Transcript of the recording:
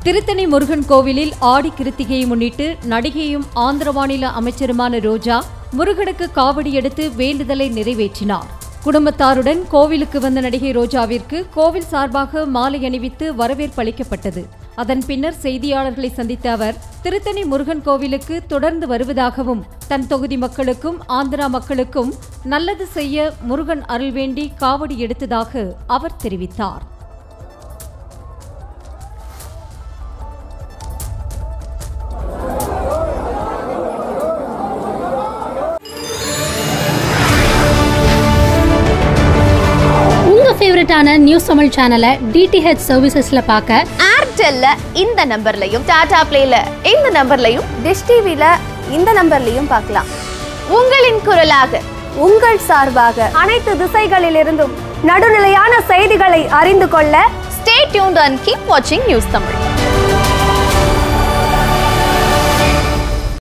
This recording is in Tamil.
திருத்தணி முருகன் கோவிலில் ஆடி கிருத்திகையை முன்னிட்டு நடிகையும் ஆந்திர மாநில அமைச்சருமான ரோஜா முருகனுக்கு காவடி எடுத்து வேண்டுதலை நிறைவேற்றினார் குடும்பத்தாருடன் கோவிலுக்கு வந்த நடிகை ரோஜாவிற்கு கோவில் சார்பாக மாலை அணிவித்து வரவேற்பு அளிக்கப்பட்டது அதன் பின்னர் செய்தியாளர்களை சந்தித்த அவர் திருத்தணி முருகன் கோவிலுக்கு தொடர்ந்து வருவதாகவும் தன் தொகுதி மக்களுக்கும் ஆந்திரா மக்களுக்கும் நல்லது செய்ய முருகன் அருள் வேண்டி காவடி எடுத்ததாக அவர் தெரிவித்தார் உங்க ஃபேவரட்டான நியூஸ் தமிழ் சேனலை டிடிஹெச் சர்வீசஸ்ல பார்க்க ஏர்டெல்ல இந்த நம்பர்லையும் டாடா பிளேல இந்த நம்பர்லையும் டிஷ் டிவில இந்த நம்பர்லையும் பார்க்கலாம் உங்களின் குரலாக உங்கள் சார்பாக அனைத்து திசைகளிலிருந்தும் நடுநிலையான செய்திகளை அறிந்து கொள்ள ஸ்டே டியூன்ட் அண்ட் கீப் வாட்சிங் நியூஸ் தமிழ்